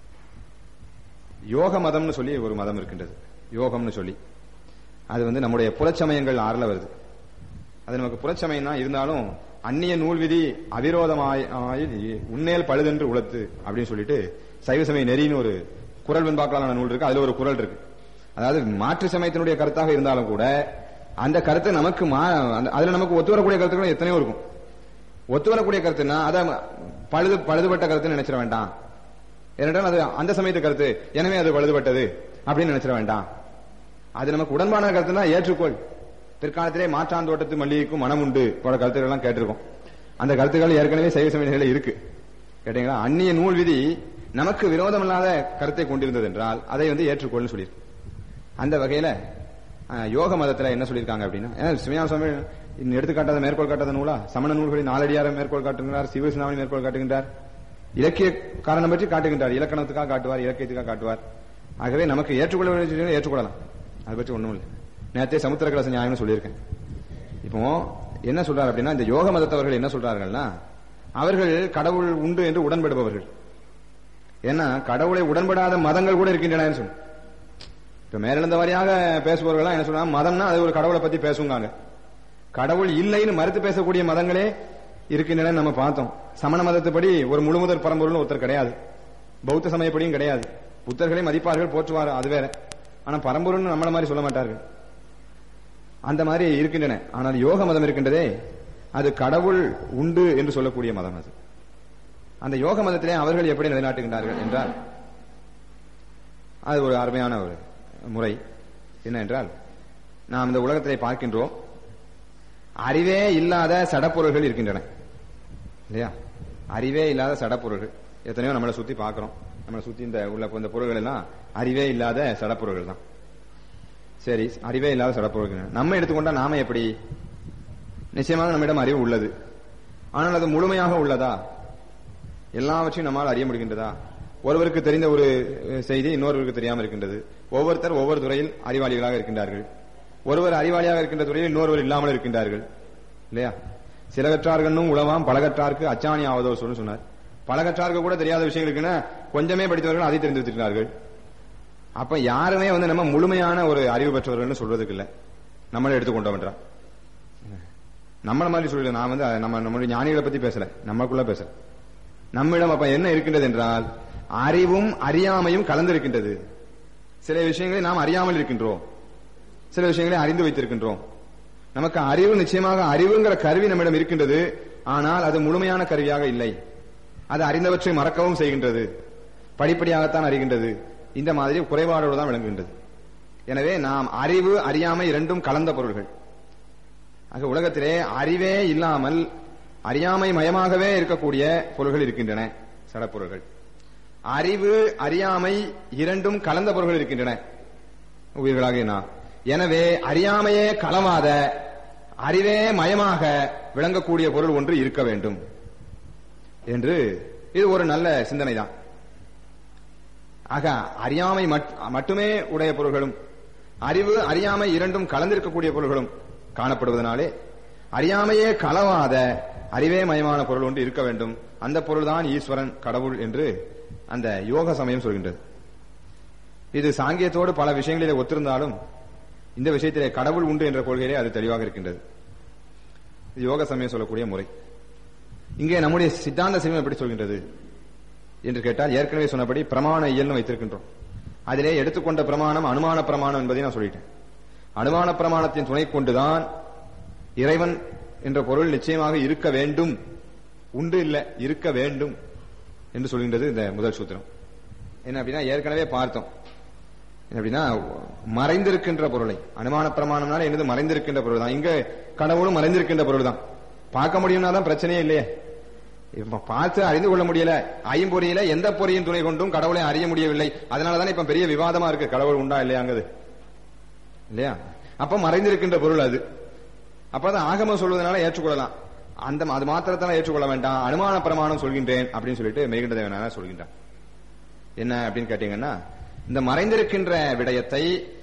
யோக மதம்னு சொல்லி ஒரு மதம் இருக்கின்றது யோகம்னு சொல்லி அது வந்து நம்முடைய புறச்சமயங்கள் ஆறுல வருது அது நமக்கு புறச்சமயம் தான் இருந்தாலும் அந்நிய நூல் விதி அவிரோதமாய் ஆய் உன்னேல் பழுதென்று உளத்து அப்படின்னு சொல்லிட்டு சைவ சமய நெறின்னு ஒரு குரல் வெண்பாக்களான நூல் இருக்கு அதுல ஒரு குரல் இருக்கு அதாவது மாற்று சமயத்தினுடைய கருத்தாக இருந்தாலும் கூட அந்த கருத்து நமக்கு மா- அந்த- அதுல நமக்கு ஒத்து வரக்கூடிய கருத்துக்கள் எத்தனையோ இருக்கும் ஒத்து வரக்கூடிய கருத்துன்னா அத பழுது பழுதுபட்ட கருத்துன்னு நினைச்சிட வேண்டாம் ஏனென்றால் அது அந்த சமயத்து கருத்து எனவே அது பழுதுபட்டது அப்படின்னு நினைச்சிட வேண்டாம் அது நமக்கு உடன்பான கருத்துனா ஏற்றுக்கொள் பிற்காலத்திலே மாற்றான் தோட்டத்து மல்லிகைக்கும் மனம் உண்டு போல கருத்துக்கள் எல்லாம் கேட்டிருக்கோம் அந்த கருத்துக்கள் ஏற்கனவே சைவ சமயங்களில் இருக்கு கேட்டீங்களா அந்நிய நூல் விதி நமக்கு விரோதமில்லாத கருத்தை கொண்டிருந்தது என்றால் அதை வந்து ஏற்றுக்கொள்னு சொல்லியிருக்கு அந்த வகையில அஹ், யோக மதத்துல என்ன சொல்லியிருக்காங்க அப்படின்னா ஏன்னா சிவஞான சுவாமி இன்னும் எடுத்துக்காட்டாத மேற்கோள் காட்டாத நூலா சமண நூல்களின் நாலடியார மேற்கோள் காட்டுகிறார் சிவசினாமணி மேற்கோள் காட்டுகின்றார் இலக்கிய காரணம் பற்றி காட்டுகின்றார் இலக்கணத்துக்காக காட்டுவார் இலக்கியத்துக்காக காட்டுவார் ஆகவே நமக்கு ஏற்றுக்கொள்ள வேண்டிய விஷயங்களை ஏற்றுக்கொள்ளலாம் அதை பற்றி ஒண்ணும் இல்லை நேரத்தே சமுத்திர கலச நியாயம்னு சொல்லியிருக்கேன் இப்போ என்ன சொல்றாரு அப்படின்னா இந்த யோக மதத்தவர்கள் என்ன சொல்றார்கள்னா அவர்கள் கடவுள் உண்டு என்று உடன்படுபவர்கள் ஏன்னா கடவுளை உடன்படாத மதங்கள் கூட இருக்கின்றன சொல்லு இப்ப மேலிருந்த வாரியாக பேசுபவர்கள் என்ன சொல்றாங்க மதம்னா அது ஒரு கடவுளை பத்தி பேசுவாங்க கடவுள் இல்லைன்னு மறுத்து பேசக்கூடிய மதங்களே இருக்கின்றன நம்ம பார்த்தோம் சமண மதத்துப்படி ஒரு முழுமுதற் பரம்பொருள்னு ஒருத்தர் கிடையாது பௌத்த சமயப்படியும் கிடையாது புத்தர்களை மதிப்பார்கள் போற்றுவார் அது வேற ஆனா பரம்பொருள்னு நம்மள மாதிரி சொல்ல மாட்டார்கள் அந்த மாதிரி இருக்கின்றன ஆனால் யோக மதம் இருக்கின்றதே அது கடவுள் உண்டு என்று சொல்லக்கூடிய மதம் அது அந்த யோக மதத்திலே அவர்கள் எப்படி நிலைநாட்டுகின்றார்கள் என்றால் அது ஒரு அருமையான ஒரு முறை என்ன என்றால் நாம் இந்த உலகத்திலே பார்க்கின்றோம் அறிவே இல்லாத சடப்பொருள்கள் இருக்கின்றன இல்லையா அறிவே இல்லாத சடப்பொருள்கள் எத்தனையோ நம்மளை சுத்தி பார்க்கிறோம் நம்மளை சுத்தி இந்த உள்ள இந்த பொருள்கள் எல்லாம் அறிவே இல்லாத சடப்பொருள்கள் தான் சரி அறிவே இல்லாத சடப்பொருள்கள் நம்ம எடுத்துக்கொண்டா நாம எப்படி நிச்சயமாக நம்மிடம் அறிவு உள்ளது ஆனால் அது முழுமையாக உள்ளதா எல்லாவற்றையும் நம்மால் அறிய முடிகின்றதா ஒருவருக்கு தெரிந்த ஒரு அஹ், செய்தி இன்னொருவருக்கு தெரியாமல் இருக்கின்றது ஒவ்வொருத்தர் ஒவ்வொரு துறையில் அறிவாளிகளாக இருக்கின்றார்கள் ஒருவர் அறிவாளியாக இருக்கின்ற துறையில் இன்னொருவர் இல்லாமல் இருக்கின்றார்கள் இல்லையா சிலகற்றார்கன்னும் உளவாம் பலகற்றார்க்கு அச்சாணி ஆவதோ சொல்லு சொன்னார் பலகற்றாருக்கு கூட தெரியாத விஷயங்கள் இருக்குன்னா கொஞ்சமே படித்தவர்கள் அதை தெரிந்து வச்சிருக்கிறார்கள் அப்ப யாருமே வந்து நம்ம முழுமையான ஒரு அறிவு பெற்றவர்கள்னு சொல்றதுக்கு இல்ல நம்மளை எடுத்துக்கொண்டோம் என்றா நம்மள மாதிரி சொல்லல நான் வந்து நம்ம நம்மளுடைய ஞானிகளை பத்தி பேசல நம்மளுக்குள்ள பேசல நம்மிடம் அப்ப என்ன இருக்கின்றது என்றால் அறிவும் அறியாமையும் கலந்திருக்கின்றது சில விஷயங்களை நாம் அறியாமல் இருக்கின்றோம் சில விஷயங்களை அறிந்து வைத்திருக்கின்றோம் நமக்கு அறிவு நிச்சயமாக அறிவுங்கிற கருவி நம்மிடம் இருக்கின்றது ஆனால் அது முழுமையான கருவியாக இல்லை அது அறிந்தவற்றை மறக்கவும் செய்கின்றது படிப்படியாகத்தான் அறிகின்றது இந்த மாதிரி குறைபாடோடு தான் விளங்குகின்றது எனவே நாம் அறிவு அறியாமை இரண்டும் கலந்த பொருள்கள் ஆக உலகத்திலே அறிவே இல்லாமல் அறியாமை மயமாகவே இருக்கக்கூடிய பொருள்கள் இருக்கின்றன சடப்பொருள்கள் அறிவு அறியாமை இரண்டும் கலந்த பொருள்கள் இருக்கின்றன உயிர்களாகிய நாம் எனவே அறியாமையே களவாத அறிவே மயமாக விளங்கக்கூடிய பொருள் ஒன்று இருக்க வேண்டும் என்று இது ஒரு நல்ல சிந்தனை தான் ஆக அறியாமை மட்- மட்டுமே உடைய பொருள்களும் அறிவு அறியாமை இரண்டும் கலந்திருக்கக்கூடிய பொருள்களும் காணப்படுவதனாலே அறியாமையே களவாத அறிவே மயமான பொருள் ஒன்று இருக்க வேண்டும் அந்த பொருள்தான் ஈஸ்வரன் கடவுள் என்று அந்த யோக சமயம் சொல்கின்றது இது சாங்கியத்தோடு பல விஷயங்களிலே ஒத்திருந்தாலும் இந்த விஷயத்திலே கடவுள் உண்டு என்ற கொள்கையிலே அது தெளிவாக இருக்கின்றது இது யோக சமயம் சொல்லக்கூடிய முறை இங்கே நம்முடைய சித்தாந்த சமயம் எப்படி சொல்கின்றது என்று கேட்டால் ஏற்கனவே சொன்னபடி பிரமாண இயல்னு வைத்திருக்கின்றோம் அதிலே எடுத்துக்கொண்ட பிரமாணம் அனுமான பிரமாணம் என்பதை நான் சொல்லிட்டேன் அனுமான பிரமாணத்தின் துணை கொண்டுதான் இறைவன் என்ற பொருள் நிச்சயமாக இருக்க வேண்டும் உண்டு இல்ல இருக்க வேண்டும் என்று சொல்கின்றது இந்த முதல் சூத்திரம் என்ன அப்படின்னா ஏற்கனவே பார்த்தோம் என்ன அப்படின்னா மறைந்திருக்கின்ற பொருளை அனுமான பிரமாணம்னால என்னது மறைந்திருக்கின்ற பொருள் தான் இங்க கடவுளும் மறைந்திருக்கின்ற பொருள் தான் பார்க்க முடியும்னா தான் பிரச்சனையே இல்லையே இப்ப பார்த்து அறிந்து கொள்ள முடியல ஐம்பொறியில எந்த பொறியின் துணை கொண்டும் கடவுளை அறிய முடியவில்லை அதனாலதான் இப்ப பெரிய விவாதமா இருக்கு கடவுள் உண்டா இல்லையாங்குது இல்லையா அப்ப மறைந்திருக்கின்ற பொருள் அது அப்பதான் ஆகமம் சொல்வதனால ஏற்றுக்கொள்ளலாம் அந்த அது மாத்திரத்தால ஏற்றுக்கொள்ள வேண்டாம் அனுமான பிரமாணம் சொல்கின்றேன் அப்படின்னு சொல்லிட்டு மெய்கண்ட தேவனார் சொல்கின்றான் என்ன அப்படின்னு கேட்டீங்கன்னா இந்த மறைந்திருக்கின்ற விடயத்தை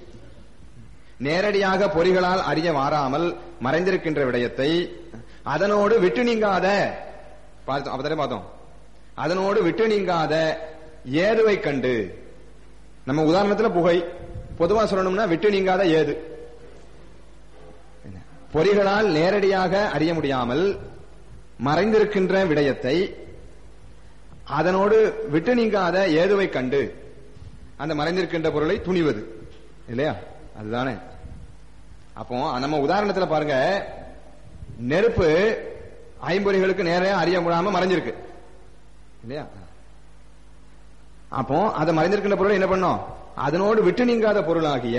நேரடியாக பொறிகளால் அறிய வாராமல் மறைந்திருக்கின்ற விடயத்தை அதனோடு விட்டு நீங்காத பார்த்தோம் அப்பதானே பார்த்தோம் அதனோடு விட்டு நீங்காத ஏதுவை கண்டு நம்ம உதாரணத்துல புகை பொதுவா சொல்லணும்னா விட்டு நீங்காத ஏது என்ன? பொறிகளால் நேரடியாக அறிய முடியாமல் மறைந்திருக்கின்ற விடயத்தை அதனோடு விட்டு நீங்காத ஏதுவை கண்டு அந்த மறைந்திருக்கின்ற பொருளை துணிவது இல்லையா அதுதானே அப்போ நம்ம உதாரணத்துல பாருங்க நெருப்பு ஐம்பொறிகளுக்கு நேரே அறிய முடியாம மறைஞ்சிருக்கு இல்லையா அப்போ அதை மறைந்திருக்கின்ற பொருள் என்ன பண்ணோம் அதனோடு விட்டு நீங்காத பொருளாகிய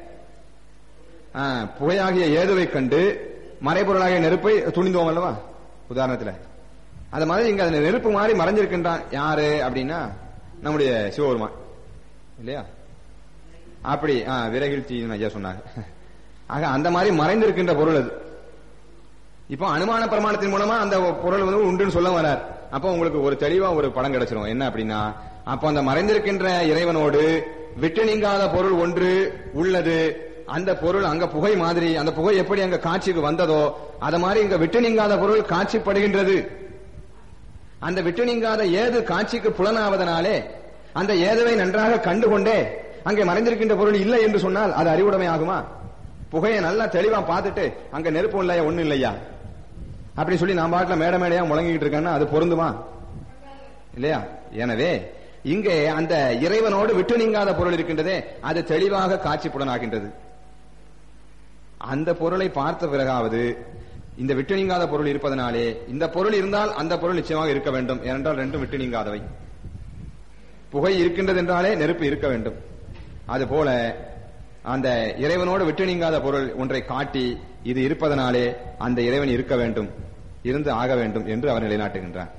ஆ, புகையாகிய ஏதுவை கண்டு மறைபொருளாகிய நெருப்பை துணிந்தோம் அல்லவா உதாரணத்துல அது மாதிரி இங்க அந்த நெருப்பு மாதிரி மறைஞ்சிருக்கின்றான் யாரு அப்படின்னா நம்முடைய சிவபெருமான் இல்லையா அப்படி ஆ, விறகில் தீன்னு ஐயா சொன்னாங்க ஆக அந்த மாதிரி மறைந்திருக்கின்ற பொருள் அது இப்போ அனுமான பிரமாணத்தின் மூலமா அந்த பொருள் வந்து உண்டுன்னு சொல்ல வரார் அப்போ உங்களுக்கு ஒரு தெளிவா ஒரு படம் கிடைச்சிரும் என்ன அப்படின்னா அப்போ அந்த மறைந்திருக்கின்ற இறைவனோடு விட்டு நீங்காத பொருள் ஒன்று உள்ளது அந்த பொருள் அங்க புகை மாதிரி அந்த புகை எப்படி அங்க காட்சிக்கு வந்ததோ அத மாதிரி இங்க விட்டு நீங்காத பொருள் காட்சிப்படுகின்றது அந்த விட்டு நீங்காத ஏது காட்சிக்கு புலனாவதனாலே அந்த ஏதுவை நன்றாக கண்டுகொண்டே அங்கே மறைந்திருக்கின்ற பொருள் இல்லை என்று சொன்னால் அது அறிவுடைமை ஆகுமா புகையை நல்லா தெளிவா பார்த்துட்டு அங்க நெருப்பு இல்லையா ஒண்ணு இல்லையா அப்படி சொல்லி நான் பாட்டுல மேட மேடையா முழங்கிட்டு இருக்கேன்னா அது பொருந்துமா இல்லையா எனவே இங்கே அந்த இறைவனோடு விட்டு நீங்காத பொருள் இருக்கின்றதே அது தெளிவாக காட்சி புலனாகின்றது அந்த பொருளை பார்த்த பிறகாவது இந்த விட்டு நீங்காத பொருள் இருப்பதனாலே இந்த பொருள் இருந்தால் அந்த பொருள் நிச்சயமாக இருக்க வேண்டும் ஏனென்றால் ரெண்டும் விட்டு நீங்காதவை புகை இருக்கின்றது என்றாலே நெருப்பு இருக்க வேண்டும் அதுபோல அந்த இறைவனோடு விட்டு நீங்காத பொருள் ஒன்றை காட்டி இது இருப்பதனாலே அந்த இறைவன் இருக்க வேண்டும் இருந்து ஆக வேண்டும் என்று அவர் நிலைநாட்டுகின்றார்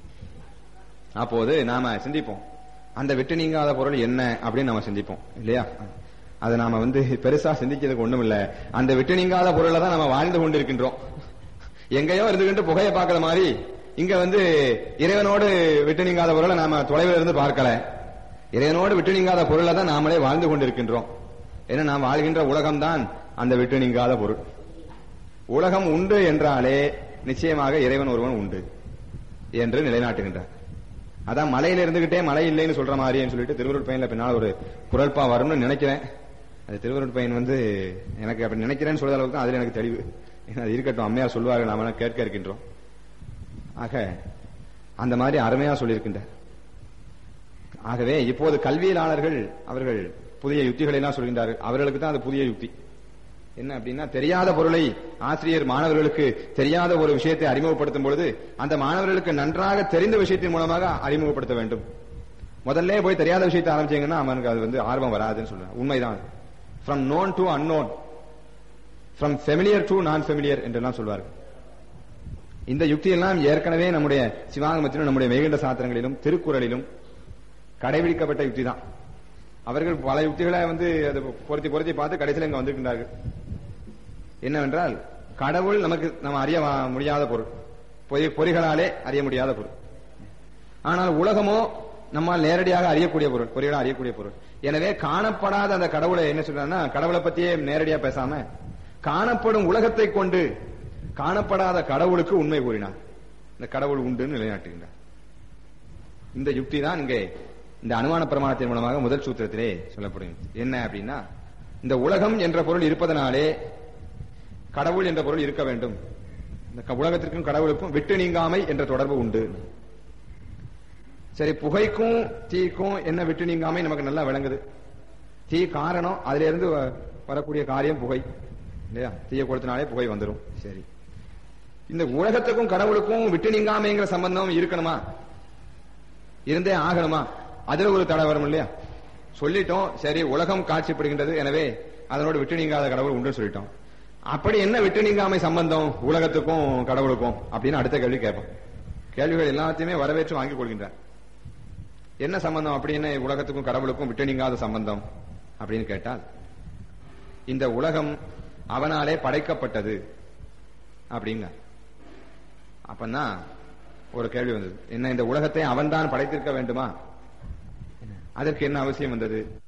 அப்போது நாம சிந்திப்போம் அந்த விட்டு நீங்காத பொருள் என்ன அப்படின்னு நாம சிந்திப்போம் இல்லையா அதை நாம வந்து பெருசா சிந்திக்கிறதுக்கு ஒண்ணும் இல்ல அந்த விட்டு நீங்காத பொருளை தான் நம்ம வாழ்ந்து கொண்டிருக்கின்றோம் எங்கேயோ இருந்துகிட்டு புகையை பார்க்கிற மாதிரி இங்க வந்து இறைவனோடு விட்டு நீங்காத பொருளை நாம தொலைவில் இருந்து பார்க்கல இறைவனோடு விட்டு நீங்காத பொருளை தான் நாமளே வாழ்ந்து கொண்டிருக்கின்றோம் ஏன்னா நாம் வாழ்கின்ற உலகம்தான் அந்த விட்டு நீங்காத பொருள் உலகம் உண்டு என்றாலே நிச்சயமாக இறைவன் ஒருவன் உண்டு என்று நிலைநாட்டுகின்றார் அதான் மலையில இருந்துகிட்டே மழை இல்லைன்னு சொல்ற மாதிரின்னு சொல்லிட்டு திருவருட் பையன்ல பின்னால் ஒரு குரல்பா வரும்னு நினைக்கிறேன் அது திருவருட் பையன் வந்து எனக்கு அப்படி நினைக்கிறேன்னு சொல்ற அளவுக்கு தான் அதுல எனக்கு தெளிவு ஏன்னா அது இருக்கட்டும் அம்மையார் சொல்லுவார்கள் நாம எல்லாம் கேட்க இருக்கின்றோம் ஆக அந்த மாதிரி அருமையா சொல்லியிருக்கின்றார் ஆகவே இப்போது கல்வியலாளர்கள் அவர்கள் புதிய யுக்திகளை எல்லாம் சொல்கின்றார்கள் அவர்களுக்கு தான் அது புதிய யுக்தி என்ன அப்படின்னா தெரியாத பொருளை ஆசிரியர் மாணவர்களுக்கு தெரியாத ஒரு விஷயத்தை அறிமுகப்படுத்தும் பொழுது அந்த மாணவர்களுக்கு நன்றாக தெரிந்த விஷயத்தின் மூலமாக அறிமுகப்படுத்த வேண்டும் முதல்ல போய் தெரியாத விஷயத்தை ஆரம்பிச்சீங்கன்னா அவனுக்கு அது வந்து ஆர்வம் வராதுன்னு சொல்றேன் உண்மைதான் from known to unknown from familiar to non familiar என்றெல்லாம் சொல்வார்கள் இந்த யுக்தியெல்லாம் ஏற்கனவே நம்முடைய சிவாகமத்திலும் நம்முடைய மேகண்ட சாத்திரங்களிலும் திருக்குறளிலும் கடைபிடிக்கப்பட்ட யுக்தி தான் அவர்கள் பல யுக்திகளை வந்து அதை பொருத்தி பொருத்தி பார்த்து கடைசியில் இங்க வந்திருக்கின்றார்கள் என்னவென்றால் கடவுள் நமக்கு நம்ம அறிய வா- முடியாத பொருள் பொறி- பொறிகளாலே அறிய முடியாத பொருள் ஆனால் உலகமோ நம்மால் நேரடியாக அறியக்கூடிய பொருள் பொறிகளால் அறியக்கூடிய பொருள் எனவே காணப்படாத அந்த கடவுளை என்ன சொல்றாருன்னா கடவுளை பத்தியே நேரடியா பேசாம காணப்படும் உலகத்தை கொண்டு காணப்படாத கடவுளுக்கு உண்மை கூறினார் இந்த கடவுள் உண்டுன்னு நிலைநாட்டுகின்றார் இந்த யுக்தி தான் இங்கே இந்த அனுமான பிரமாணத்தின் மூலமாக முதல் சூத்திரத்திலே சொல்லப்படும் என்ன அப்படின்னா இந்த உலகம் என்ற பொருள் இருப்பதனாலே கடவுள் என்ற பொருள் இருக்க வேண்டும் இந்த க- உலகத்திற்கும் கடவுளுக்கும் விட்டு நீங்காமை என்ற தொடர்பு உண்டு சரி புகைக்கும் தீக்கும் என்ன விட்டு நீங்காமை நமக்கு நல்லா விளங்குது தீ காரணம் அதுல இருந்து வ- வரக்கூடிய காரியம் புகை இல்லையா தீய கொடுத்தனாலே புகை வந்துரும் சரி இந்த உலகத்துக்கும் கடவுளுக்கும் விட்டு நீங்காமைங்கிற சம்பந்தம் இருக்கணுமா இருந்தே ஆகணுமா அதுல ஒரு தடை வரும் இல்லையா சொல்லிட்டோம் சரி உலகம் காட்சிப்படுகின்றது எனவே அதனோடு விட்டு நீங்காத கடவுள் உண்டு சொல்லிட்டோம் அப்படி என்ன விட்டு நீங்காமை சம்பந்தம் உலகத்துக்கும் கடவுளுக்கும் அப்படின்னு அடுத்த கேள்வி கேட்போம் கேள்விகள் எல்லாத்தையுமே வரவேற்று வாங்கிக் கொள்கின்றார் என்ன சம்பந்தம் அப்படி என்ன உலகத்துக்கும் கடவுளுக்கும் விட்டு நீங்காத சம்பந்தம் அப்படின்னு கேட்டால் இந்த உலகம் அவனாலே படைக்கப்பட்டது அப்படிங்க அப்பன்னா ஒரு கேள்வி வந்தது என்ன இந்த உலகத்தை அவன்தான் படைத்திருக்க வேண்டுமா அதற்கு என்ன அவசியம் வந்தது